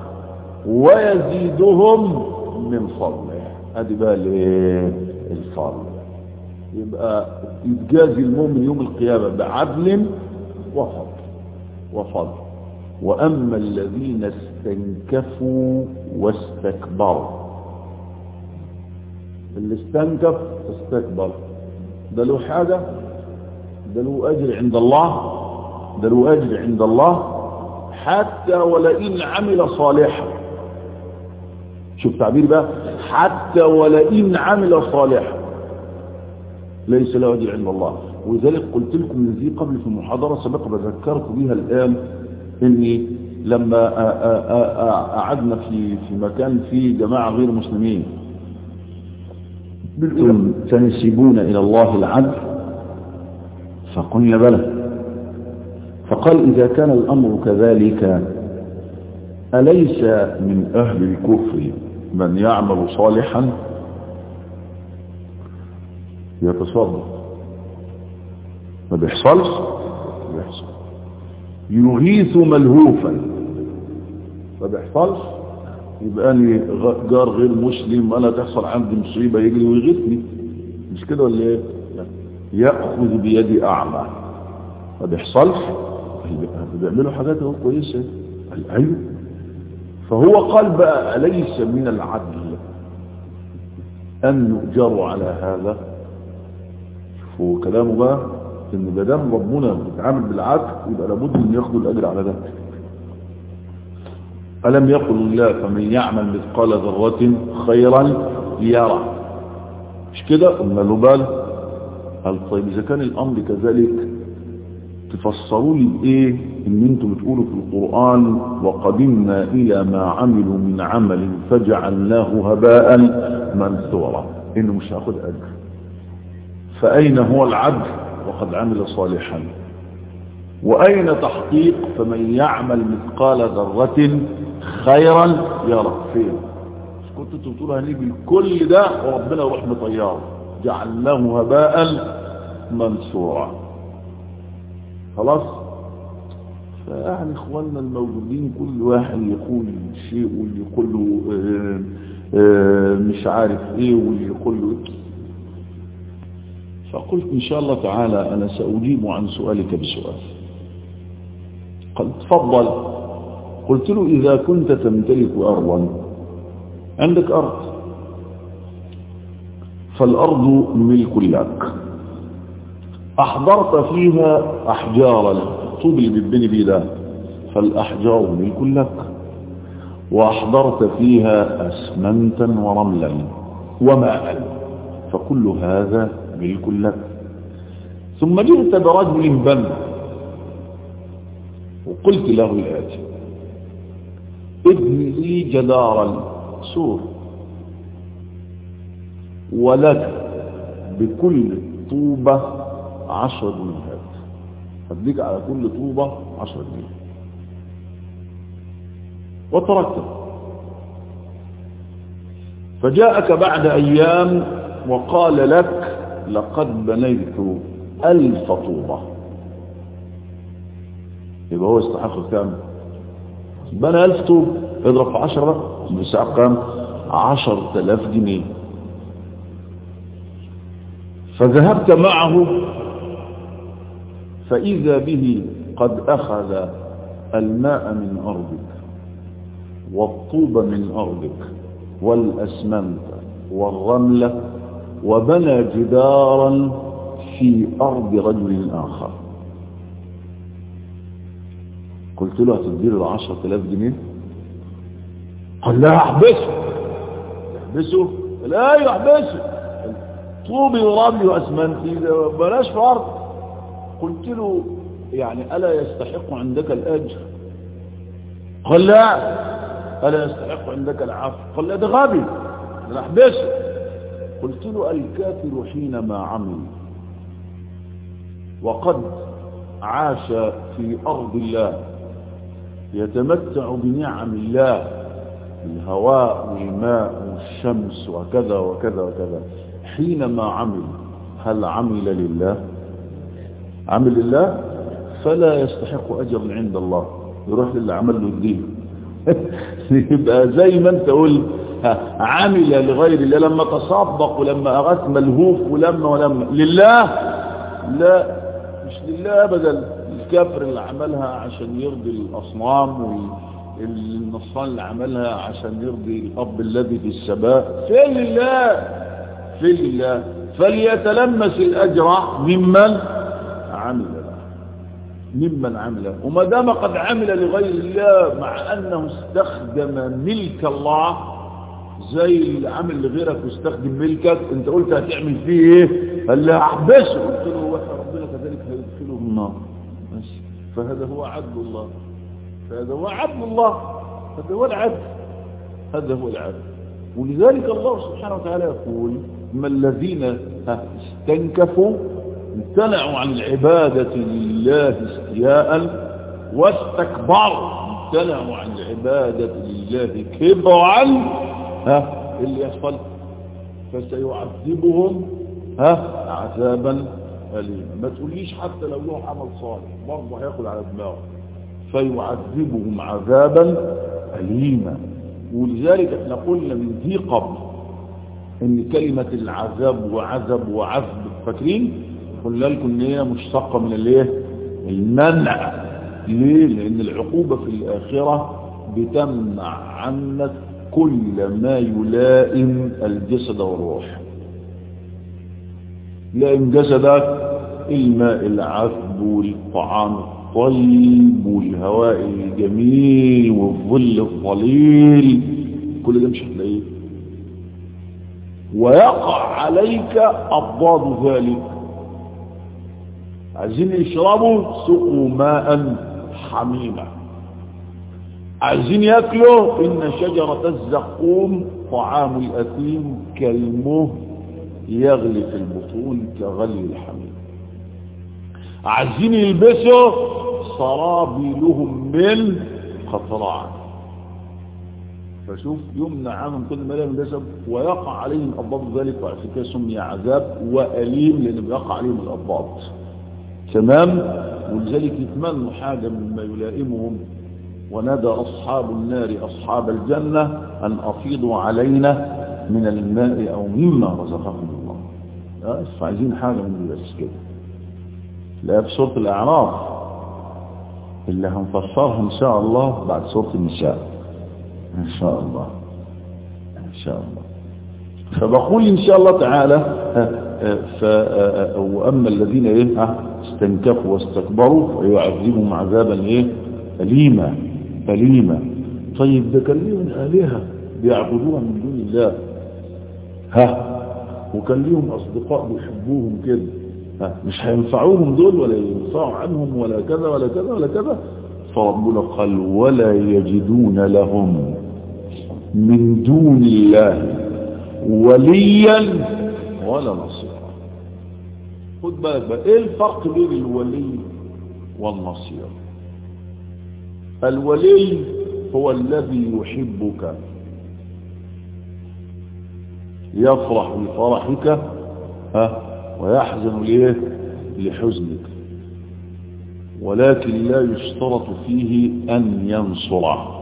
A: ويزيدهم من فضله ادي بقى الايه الفضل يبقى يتجازي المؤمن يوم القيامة بعدل وفضل وفضل وأما الذين استنكفوا واستكبروا اللي استنكف استكبر ده له حاجة ده له أجر عند الله ده له أجر عند الله حتى ولئن عمل صالحا شوف تعبير بقى حتى ولئن عمل صالحا ليس له أجر عند الله ولذلك قلت لكم من ذي قبل في المحاضرة سبق بذكرت بها الآن إني لما قعدنا في في مكان فيه جماعة غير مسلمين تنسبون إلى الله العدل فقلنا بلى فقال إذا كان الأمر كذلك أليس من أهل الكفر من يعمل صالحا يتصرف ما بيحصلش بيحصل يغيث ملهوفا ما بيحصلش يبقى لي جار غير مسلم انا تحصل عندي مصيبه يجري ويغيثني مش كده ولا ايه ياخذ بيدي اعمى ما بيحصلش بيعملوا حاجات اهو كويسه ايوه فهو قال بقى اليس من العدل ان نؤجر على هذا شوفوا كلامه بقى ان ما دام ربنا بيتعامل بالعدل يبقى لابد ان ياخدوا الاجر على ده ألم يقل الله فمن يعمل مثقال ذرة خيرا يرى مش كده قلنا له بال قال طيب إذا كان الأمر كذلك تفسروا لي بإيه إن أنتم بتقولوا في القرآن وقدمنا إلى ما عملوا من عمل فجعلناه هباء منثورا إنه مش هاخد أجر فأين هو العدل وقد عمل صالحا وأين تحقيق فمن يعمل مثقال ذرة خيرا يرى فين مش كنت انتوا بتقولوا هنيجي كل ده وربنا يروح مطياره جعلناه هباء منثورا خلاص فيعني اخواننا الموجودين كل واحد يقول شيء واللي يقول له اه اه مش عارف ايه واللي يقول له إيه. فقلت ان شاء الله تعالى انا ساجيب عن سؤالك بسؤال قال تفضل قلت له إذا كنت تمتلك أرضا عندك أرض فالأرض ملك لك أحضرت فيها أحجارا الطوب اللي بيتبني بيه ده فالأحجار ملك لك وأحضرت فيها أسمنتا ورملا وماء فكل هذا ملك لك ثم جئت برجل بنى وقلت له الآتي ابن لي جدارا سور ولك بكل طوبة عشر جنيهات هديك على كل طوبة عشر جنيه وتركته فجاءك بعد أيام وقال لك لقد بنيت ألف طوبة يبقى هو يستحق كام بنى ألف طوب اضرب في عشرة بقى بيساعد كام عشر تلاف جنيه فذهبت معه فإذا به قد أخذ الماء من أرضك والطوب من أرضك والأسمنت والرملة وبنى جدارا في أرض رجل آخر قلت له هتدير العشرة آلاف جنيه قال لا احبسه يحبسه لا يحبسه طوبي ورملي واسمنتي بلاش فرق قلت له يعني ألا يستحق عندك الأجر قال لا ألا يستحق عندك العفو قال لا ده غبي ده احبسه قلت له الكافر حينما عمل وقد عاش في أرض الله يتمتع بنعم الله الهواء والماء والشمس وكذا وكذا وكذا حينما عمل هل عمل لله عمل لله فلا يستحق أجر عند الله يروح للي عمل له الدين يبقى زي ما انت قلت عمل لغير الله لما تصدق ولما أغث ملهوف ولما ولما لله لا مش لله أبدا الكافر اللي عملها عشان يرضي الأصنام والنصران اللي عملها عشان يرضي الأب الذي في السماء فين لله فين لله فليتلمس الأجر ممن عمل له ممن عمل وما دام قد عمل لغير الله مع أنه استخدم ملك الله زي اللي عمل لغيرك واستخدم ملكك انت قلت هتعمل فيه ايه قال له احبسه قلت له واحد ربنا كذلك هيدخله النار بس فهذا هو عدل الله فهذا هو عدل الله هذا هو العدل هذا هو العدل ولذلك الله سبحانه وتعالى يقول ما الذين استنكفوا امتنعوا عن العبادة لله استياء واستكبروا امتنعوا عن العبادة لله كبرا ها اللي يحصل فسيعذبهم ها عذابا أليما ما تقوليش حتى لو له عمل صالح برضه هياخد على دماغه فيعذبهم عذابا أليما ولذلك احنا قلنا من ذي قبل ان كلمة العذاب وعذب وعذب فاكرين قلنا لكم ان هي مشتقة من الايه المنع ليه لان العقوبة في الاخرة بتمنع عنك كل ما يلائم الجسد والروح لائم جسدك الماء العذب والطعام الطيب والهواء الجميل والظل الظليل كل ده مش هتلاقيه ويقع عليك أضداد ذلك عايزين يشربوا سقوا ماء حميما عايزين ياكلوا إن شجرة الزقوم طعام الأثيم كالمه يغلي في البطون كغلي الحميم عايزين يلبسوا سرابيلهم من قطران فشوف يمنع عنهم كل ما لا من جسد ويقع عليهم أضداد ذلك وعشان كده سمي عذاب وأليم لأن بيقع عليهم الأضداد تمام ولذلك يتمنوا حاجة مما يلائمهم ونادى أصحاب النار أصحاب الجنة أن أفيضوا علينا من الماء أو مما رزقهم الله عايزين حاجة من بس كده لا في سورة الأعراف اللي هنفسرها إن شاء الله بعد سورة النساء إن شاء الله إن شاء الله فبقول إن شاء الله تعالى ف وأما الذين إيه استنكفوا واستكبروا فيعذبهم عذابا إيه أليما أليما طيب ده كان ليهم آلهة بيعبدوها من دون الله ها وكان ليهم أصدقاء بيحبوهم كده ها مش هينفعوهم دول ولا ينفعوا عنهم ولا كذا ولا كذا ولا كذا فربنا قال ولا يجدون لهم من دون الله وليا ولا نصيرا خد بالك بقى ايه الفرق بين الولي والنصير الولي هو الذي يحبك يفرح بفرحك ها ويحزن ليه لحزنك ولكن لا يشترط فيه أن ينصره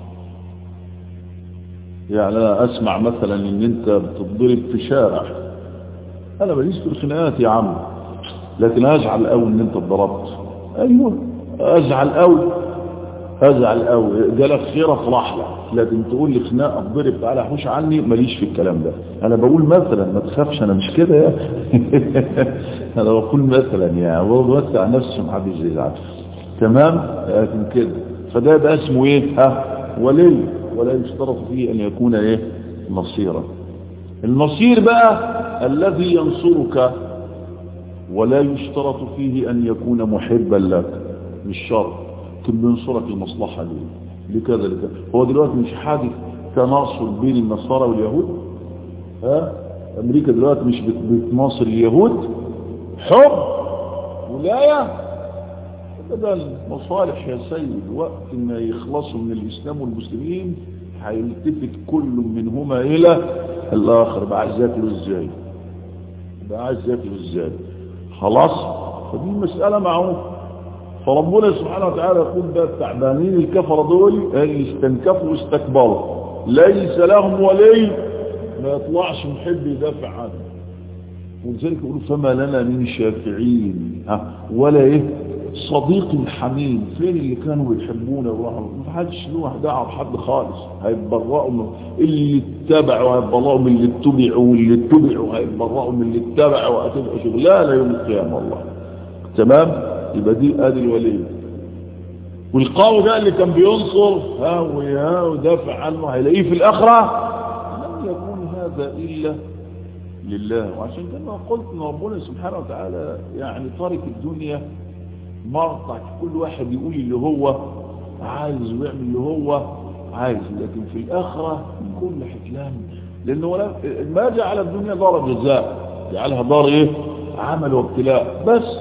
A: يعني أنا أسمع مثلا أن أنت بتضرب في شارع أنا ماليش في الخناقات يا عم لكن أزعل قوي أن أنت اتضربت أيوة أزعل قوي أزعل قوي جالك خير أفرح لك لكن تقول لي خناقة اتضرب تعالى حوش عني ماليش في الكلام ده أنا بقول مثلا ما تخافش أنا مش كده يا أنا بقول مثلا يعني بوسع نفسي محدش يزعل تمام لكن كده فده يبقى اسمه ايه ها ولي ولا يشترط فيه ان يكون ايه نصيرا النصير بقى الذي ينصرك ولا يشترط فيه ان يكون محبا لك مش شرط كان بينصرك المصلحة ليه لكذا لكذا هو دلوقتي مش حادث تناصر بين النصارى واليهود ها امريكا دلوقتي مش بتناصر اليهود حب ولايه بدل مصالح يا سيد وقت ما يخلصوا من الإسلام والمسلمين هيلتفت كل منهما إلى الآخر بقى عايز ياكلوا إزاي بقى عايز ياكلوا إزاي خلاص فدي مسألة معروفة فربنا سبحانه وتعالى يقول بقى التعبانين الكفر دول استنكفوا واستكبروا ليس لهم ولي ما يطلعش محب يدافع عنه ولذلك يقولوا فما لنا من شافعين ها ولا ايه صديق حميم فين اللي كانوا بيحبونا وراحوا ما حدش له دعوه بحد خالص هيتبرأوا من اللي اتبعوا هيتبرأوا من اللي اتبعوا واللي اتبعوا هيتبرأوا من اللي اتبعوا وهتبقى شغلانه يوم القيامه والله تمام يبقى دي ادي الولي والقاوي ده اللي كان بينصر ها ويا ودافع عنه هيلاقيه في الاخره لم يكون هذا الا لله وعشان كده قلت ان ربنا سبحانه وتعالى يعني تارك الدنيا مرضع كل واحد يقول اللي هو عايز ويعمل اللي هو عايز لكن في الآخرة كل حكلام لأنه ما جعل الدنيا دار جزاء جعلها دار ايه عمل وابتلاء بس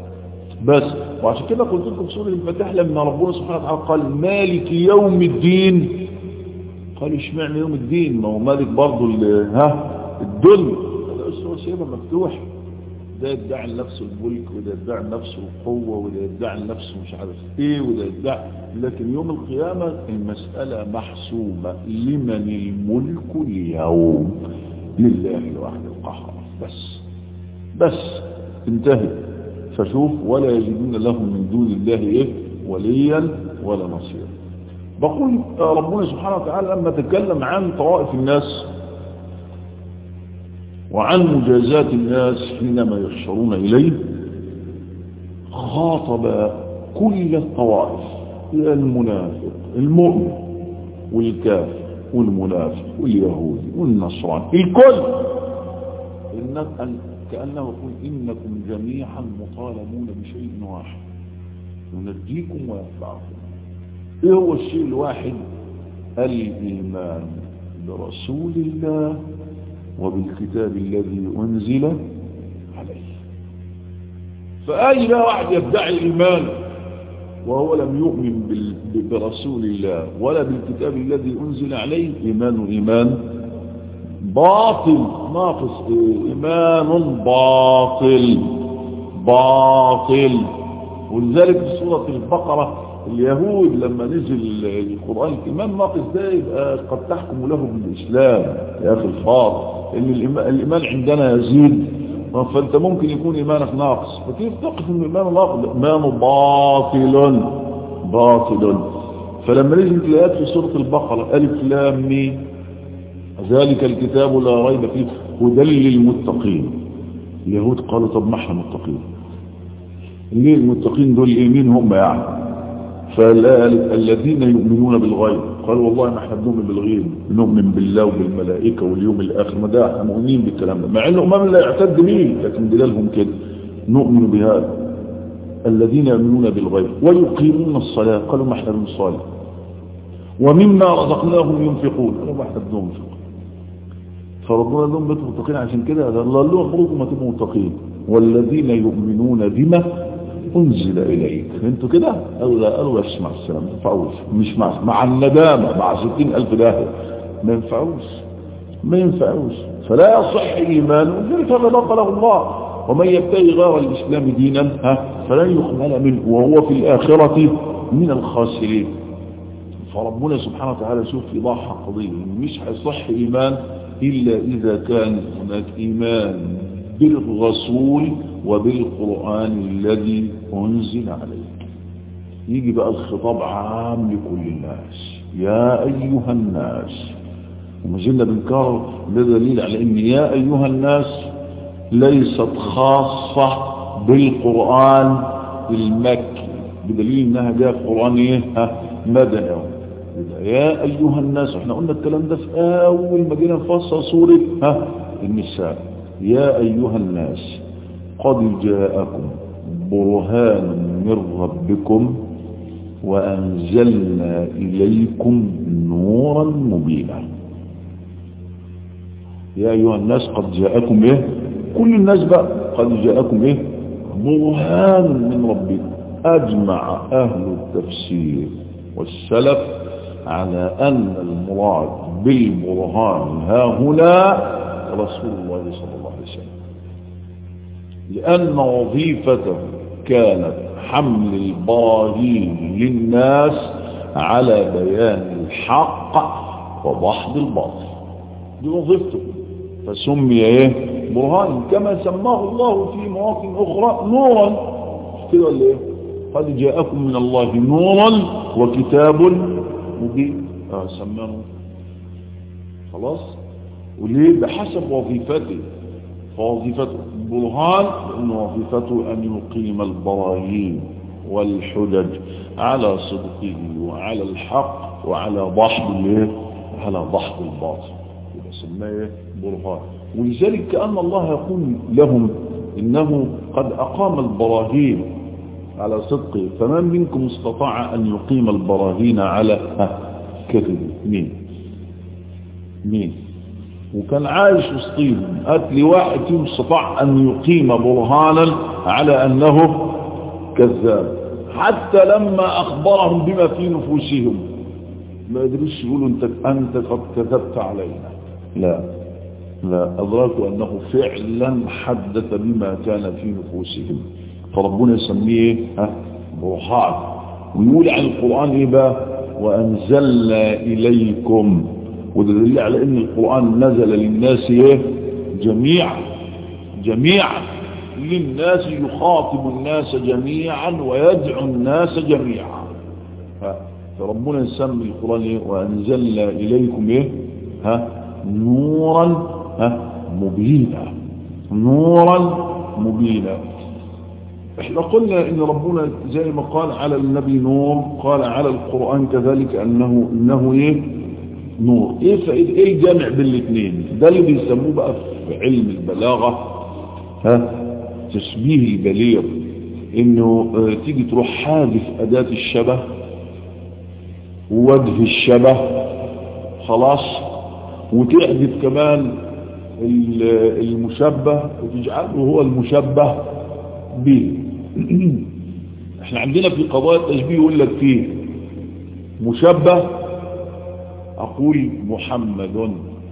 A: بس وعشان كده قلت لكم سورة الفتح لما ربنا سبحانه وتعالى قال مالك يوم الدين قال اشمعنى يوم الدين ما هو مالك برضه ها الدنيا السورة سيبها مفتوح ده يدعي لنفسه الملك وده يدعي لنفسه القوة وده يدعي لنفسه مش عارف ايه وده يدعي لكن يوم القيامة المسألة محسومة لمن الملك اليوم لله الواحد القهار بس بس انتهي فشوف ولا يجدون لهم من دون الله ايه وليا ولا نصيرا بقول ربنا سبحانه وتعالى لما تكلم عن طوائف الناس وعن مجازات الناس حينما يحشرون إليه خاطب كل الطوائف المنافق المؤمن والكافر والمنافق واليهودي والنصراني الكل كأنه يقول إنكم جميعا مطالبون بشيء واحد ينجيكم وينفعكم ايه هو الشيء الواحد الإيمان برسول الله وبالكتاب الذي أنزل عليه فأي لا واحد يدعي الإيمان وهو لم يؤمن برسول الله ولا بالكتاب الذي أنزل عليه إيمان إيمان باطل ناقص إيمان باطل باطل ولذلك في سورة البقرة اليهود لما نزل القرآن الإيمان ناقص ده يبقى قد تحكم له بالإسلام يا أخي الفاضل ان الايمان عندنا يزيد فانت ممكن يكون ايمانك ناقص فكيف تقف ان الايمان ناقص الايمان باطل باطل فلما نزلت الايات في سوره البقره الف لام ميم ذلك الكتاب لا ريب فيه هدى للمتقين اليهود قالوا طب ما احنا متقين ليه المتقين دول ايه مين هم يعني فالذين يؤمنون بالغيب قالوا والله ما احنا بنؤمن بالغيب نؤمن بالله وبالملائكة واليوم الآخر ما ده احنا مؤمنين بالكلام ده مع انه امام لا يعتد مين لكن دلالهم كده نؤمن بهذا الذين يؤمنون بالغيب ويقيمون الصلاة قالوا ما احنا بنصلي ومما رزقناهم ينفقون قالوا ما احنا بننفق فربنا لهم بيتوا متقين عشان كده الله لهم خروجوا ما تبقوا متقين والذين يؤمنون بما انزل اليك انتوا كده قالوا لا قالوا اسمع السلام ما ينفعوش مش مع مع الندامه مع 60000 داهيه ما ينفعوش ما ينفعوش فلا يصح ايمان ولذلك هذا نقله الله ومن يبتغي غير الإسلام دينا ها فلن يقبل منه وهو في الآخرة من الخاسرين فربنا سبحانه وتعالى شوف إيضاح قضية مش هيصح إيمان إلا إذا كان هناك إيمان بالرسول وبالقرآن الذي أنزل عليه يجي بقى الخطاب عام لكل الناس يا أيها الناس وما زلنا بنكرر ده دليل على ان يا ايها الناس ليست خاصة بالقرآن المكي بدليل انها جاء قرآن ايه ها مدني يا ايها الناس احنا قلنا الكلام ده في اول ما جينا نفسر سورة ها النساء يا ايها الناس قد جاءكم برهان من ربكم وانزلنا اليكم نورا مبينا يا أيها الناس قد جاءكم إيه كل الناس بقى قد جاءكم إيه برهان من ربكم أجمع أهل التفسير والسلف على أن المراد بالبرهان ها هنا رسول الله صلى الله عليه وسلم لأن وظيفته كانت حمل البراهين للناس على بيان الحق وضحض الباطل دي وظيفته فسمي ايه برهان كما سماه الله في مواطن اخرى نورا كده ولا ايه قد جاءكم من الله نورا وكتاب مبين اه سماه خلاص وليه بحسب وظيفته فوظيفته برهان لأن وظيفته أن يقيم البراهين والحجج على صدقه وعلى الحق وعلى ضحض الايه على ضحض الباطل يبقى سماه برهان ولذلك كأن الله يقول لهم إنه قد أقام البراهين على صدقه فمن منكم استطاع أن يقيم البراهين على كذبه مين مين وكان عايش وسطيهم هات لي واحد فيهم استطاع أن يقيم برهانا على أنه كذاب حتى لما أخبرهم بما في نفوسهم ما يدريش يقولوا انت, أنت قد كذبت علينا لا لا أدركوا أنه فعلا حدث بما كان في نفوسهم فربنا يسميه برهان ويقول عن القرآن إيه بقى وأنزلنا إليكم وده دليل على أن القرآن نزل للناس إيه جميعا جميعا للناس يخاطب الناس جميعا ويدعو الناس جميعا فربنا يسمي القرآن إيه وأنزلنا إليكم إيه ها نورا ها مبينا نورا مبينا احنا قلنا ان ربنا زي ما قال على النبي نور قال على القرآن كذلك انه انه ايه نور ايه فائده ايه الجمع بين الاثنين ده اللي بيسموه بقى في علم البلاغة ها تشبيه البليغ انه اه تيجي تروح حادث اداة الشبه ووجه الشبه خلاص وتحذف كمان المشبه وتجعله هو المشبه به احنا عندنا في قضايا التشبيه يقول لك فيه مشبه اقول محمد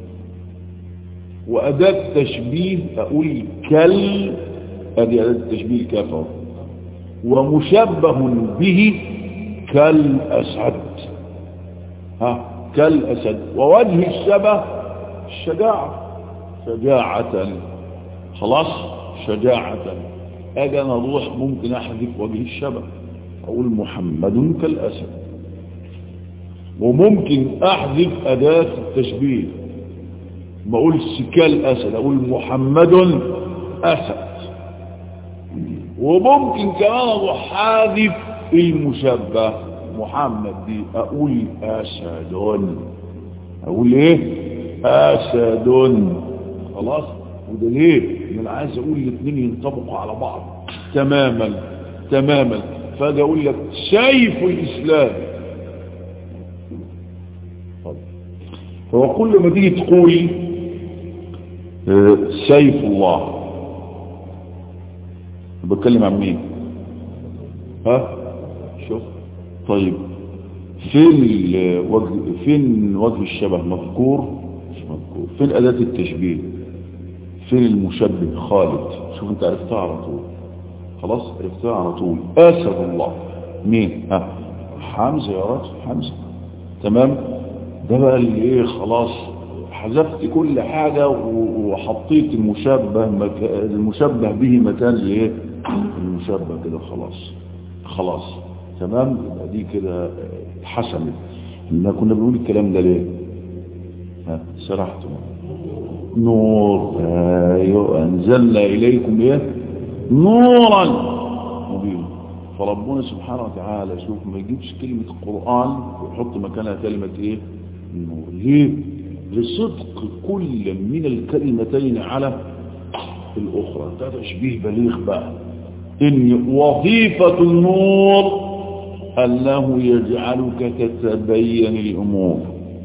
A: واداة تشبيه اقول كل ادي اداة التشبيه الكافر ومشبه به كالاسد ها كالأسد ووجه الشبه الشجاعة شجاعة خلاص شجاعة أجي أنا أروح ممكن أحذف وجه الشبه أقول محمد كالأسد وممكن أحذف أداة التشبيه ما أقولش كالأسد أقول محمد أسد وممكن كمان أروح حاذف المشبه محمد دي اقول اسد اقول ايه اسد خلاص وده ليه انا عايز اقول الاثنين ينطبقوا على بعض تماما تماما فاجي اقول لك سيف الاسلام فهو كل ما تيجي تقول سيف الله بتكلم عن مين ها شوف طيب فين وجه فين وجه الشبه مذكور مش مذكور فين أداة التشبيه فين المشبه خالد شوف انت عرفتها على طول خلاص عرفتها على طول اسد الله مين ها حمزة يا راجل حمزة تمام ده بقى اللي ايه خلاص حذفت كل حاجة وحطيت المشبه مك... المشبه به مكان الايه المشبه كده خلاص خلاص تمام يبقى دي كده اتحسمت إننا كنا بنقول الكلام ده ليه ها سرحتم نور ايوه انزلنا اليكم ايه نورا مبين فربنا سبحانه وتعالى شوف ما يجيبش كلمة قرآن ويحط مكانها كلمة ايه النور ليه لصدق كل من الكلمتين على الأخرى ده تشبيه بليغ بقى إن وظيفة النور أنه يجعلك تتبين الأمور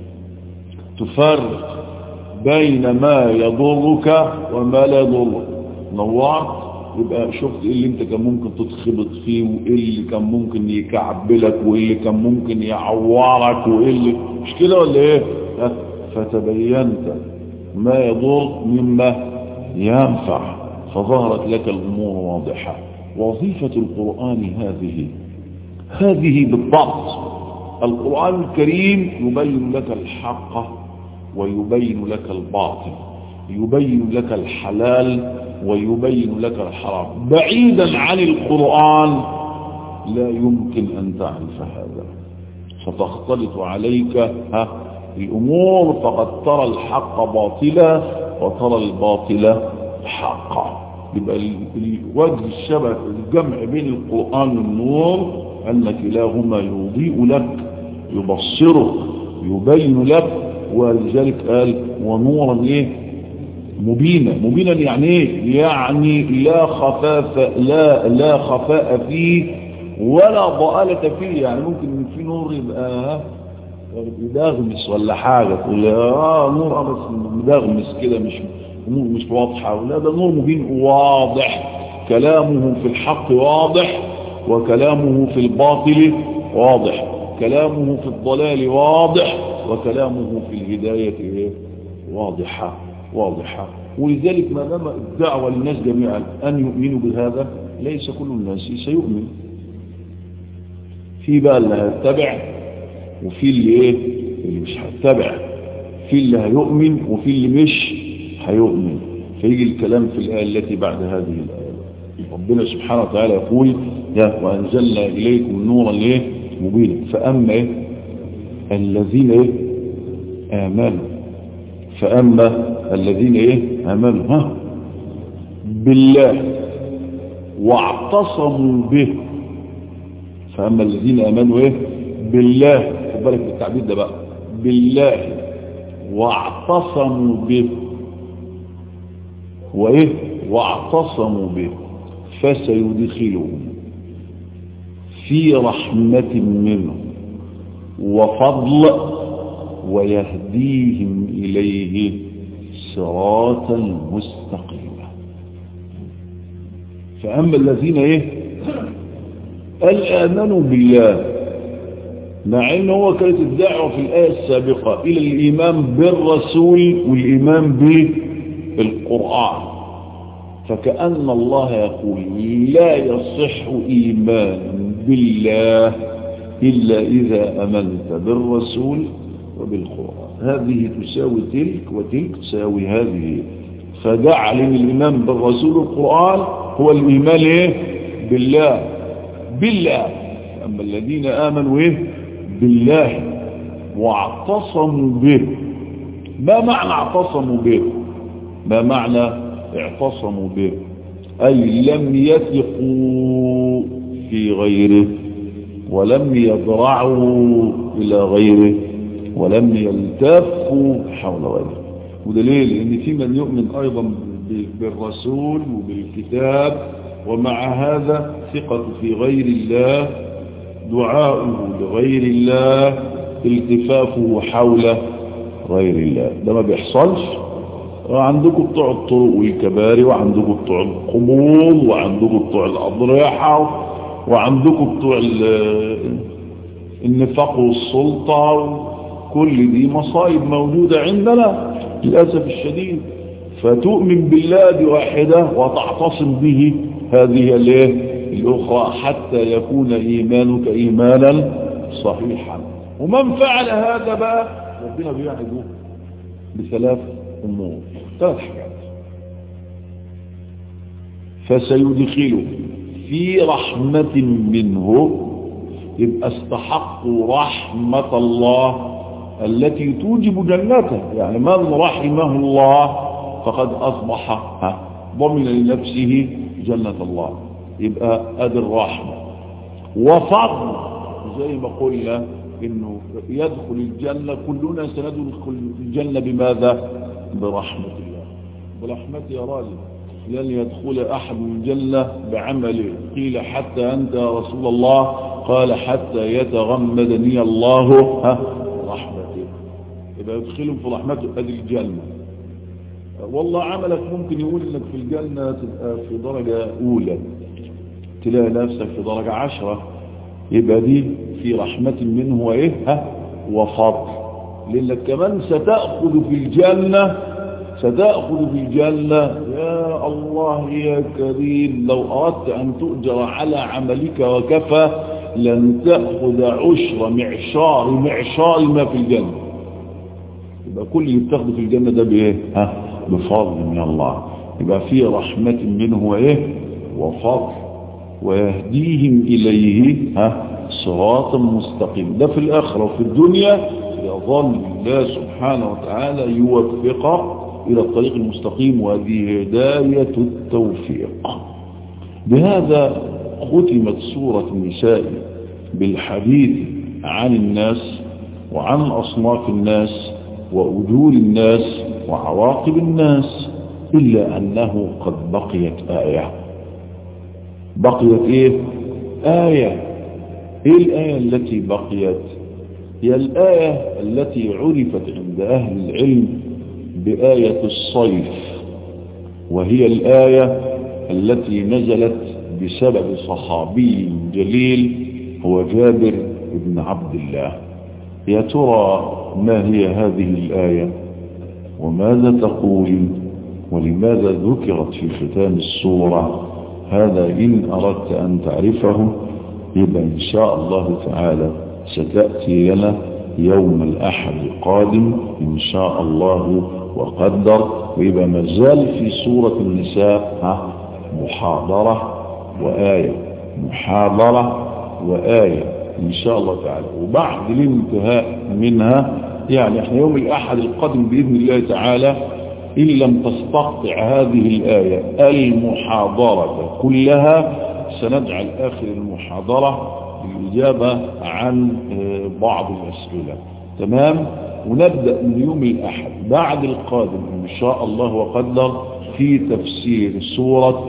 A: تفرق بين ما يضرك وما لا يضرك نوعت يبقى شفت ايه اللي انت كان ممكن تتخبط فيه وايه اللي كان ممكن يكعبلك وايه اللي كان ممكن يعورك وايه اللي مش كده ولا ايه فتبينت ما يضر مما ينفع فظهرت لك الامور واضحة وظيفة القرآن هذه هذه بالضبط القرآن الكريم يبين لك الحق ويبين لك الباطل يبين لك الحلال ويبين لك الحرام بعيدا عن القرآن لا يمكن أن تعرف هذا فتختلط عليك ها الأمور فقد ترى الحق باطلا وترى الباطل حقا يبقى وجه الشبه الجمع بين القرآن والنور أن كلاهما يضيء لك يبصرك يبين لك ولذلك قال ونورا ايه مبينا مبينا يعني ايه يعني لا خفاف لا لا خفاء فيه ولا ضآلة فيه يعني ممكن في نور يبقى يدغمس ولا حاجة تقول اه نور بس مدغمس كده مش نور مش واضحة لا ده نور مبين واضح كلامه في الحق واضح وكلامه في الباطل واضح كلامه في الضلال واضح وكلامه في الهداية واضحة واضحة ولذلك ما دام الدعوة للناس جميعا أن يؤمنوا بهذا ليس كل الناس سيؤمن في بقى اللي هيتبع وفي اللي ايه اللي مش هيتبع في اللي هيؤمن وفي اللي مش هيؤمن فيجي الكلام في الآية التي بعد هذه الآية ربنا سبحانه وتعالى يقول يا وأنزلنا إليكم نورا ايه مبينا فأما ايه الذين ايه آمنوا فأما الذين ايه آمنوا ها بالله واعتصموا به فأما الذين آمنوا ايه بالله خد بالك بالتعبير ده بقى بالله واعتصموا به وايه واعتصموا به فسيدخلهم في رحمة منه وفضل ويهديهم إليه صراطا مستقيما فأما الذين ايه قال آمنوا بالله مع ان هو كانت الدعوة في الآية السابقة إلى الإيمان بالرسول والإيمان بالقرآن فكأن الله يقول لا يصح إيمان بالله إلا إذا أمنت بالرسول وبالقرآن هذه تساوي تلك وتلك تساوي هذه فجعل الإيمان بالرسول والقرآن هو الإيمان إيه؟ بالله بالله أما الذين آمنوا إيه؟ بالله واعتصموا به ما معنى اعتصموا به ما معنى اعتصموا به أي لم يثقوا في غيره ولم يضرعوا إلى غيره ولم يلتفوا حول غيره ودليل ان في من يؤمن ايضا بالرسول وبالكتاب ومع هذا ثقة في غير الله دعاؤه لغير الله التفافه حول غير الله ده ما بيحصلش عندكم بتوع الطرق والكباري وعندكم بتوع القبور وعندكم بتوع الأضرحة وعندكم بتوع النفاق والسلطة كل دي مصائب موجودة عندنا للأسف الشديد فتؤمن بالله بواحدة وتعتصم به هذه الايه الأخرى حتى يكون إيمانك إيمانا صحيحا ومن فعل هذا بقى ربنا بيعده بثلاث أمور ثلاث حاجات فسيدخله في رحمة منه يبقى استحقوا رحمة الله التي توجب جنته يعني من رحمه الله فقد أصبح ضمن لنفسه جنة الله يبقى ادي الرحمة وفضل زي ما قلنا انه يدخل الجنة كلنا سندخل الجنة بماذا برحمة الله برحمة يا راجل لن يدخل احد الجنة بعمله قيل حتى انت يا رسول الله قال حتى يتغمدني الله ها رحمته يبقى يدخلهم في رحمته ادي الجنة والله عملك ممكن يقول انك في الجنة تبقى في درجة اولى تلاقي نفسك في درجة عشرة يبقى دي في رحمة منه وايه ها وفضل لانك كمان ستأخذ في الجنة ستأخذ في الجنة يا الله يا كريم لو أردت أن تؤجر على عملك وكفى لن تأخذ عشر معشار معشار ما في الجنة يبقى كل اللي بتاخده في الجنة ده بإيه ها بفضل من الله يبقى في رحمة منه وإيه وفضل ويهديهم إليه ها صراطا مستقيم ده في الآخرة وفي الدنيا يظل الله سبحانه وتعالى يوفق إلى الطريق المستقيم وهذه هداية التوفيق بهذا ختمت سورة النساء بالحديث عن الناس وعن أصناف الناس وأجور الناس وعواقب الناس إلا أنه قد بقيت آية بقيت إيه آية إيه الآية التي بقيت هي الآية التي عرفت عند أهل العلم بآية الصيف وهي الآية التي نزلت بسبب صحابي جليل هو جابر بن عبد الله يا ترى ما هي هذه الآية وماذا تقول ولماذا ذكرت في ختام السورة هذا إن أردت أن تعرفه يبقى إن شاء الله تعالى ستأتي لنا يوم الأحد القادم إن شاء الله وقدر ويبقى مازال في سورة النساء محاضرة وآية محاضرة وآية إن شاء الله تعالى وبعد الانتهاء منها يعني احنا يوم الأحد القادم بإذن الله تعالى إن لم تستقطع هذه الآية المحاضرة كلها سنجعل آخر المحاضرة الإجابة عن بعض الأسئلة تمام ونبدأ من يوم الأحد بعد القادم إن شاء الله وقدر في تفسير سورة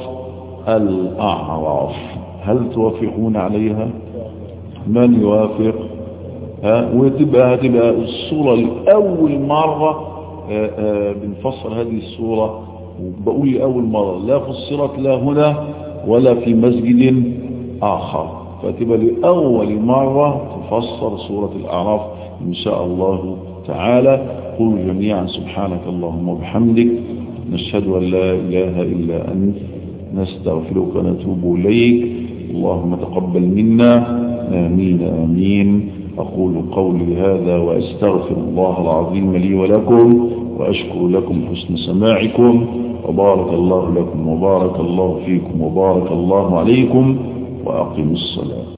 A: الأعراف هل توافقون عليها من يوافق ها وتبقى هتبقى الصورة الأول مرة آآ آآ بنفسر هذه الصورة وبقول لأول مرة لا فسرت لا هنا ولا في مسجد آخر فتبقى لأول مرة تفسر سورة الأعراف إن شاء الله تعالى قل جميعا سبحانك اللهم وبحمدك نشهد أن لا إله إلا أنت نستغفرك ونتوب إليك اللهم تقبل منا آمين آمين أقول قولي هذا وأستغفر الله العظيم لي ولكم وأشكر لكم حسن سماعكم وبارك الله لكم وبارك الله فيكم وبارك الله عليكم وأقم الصلاة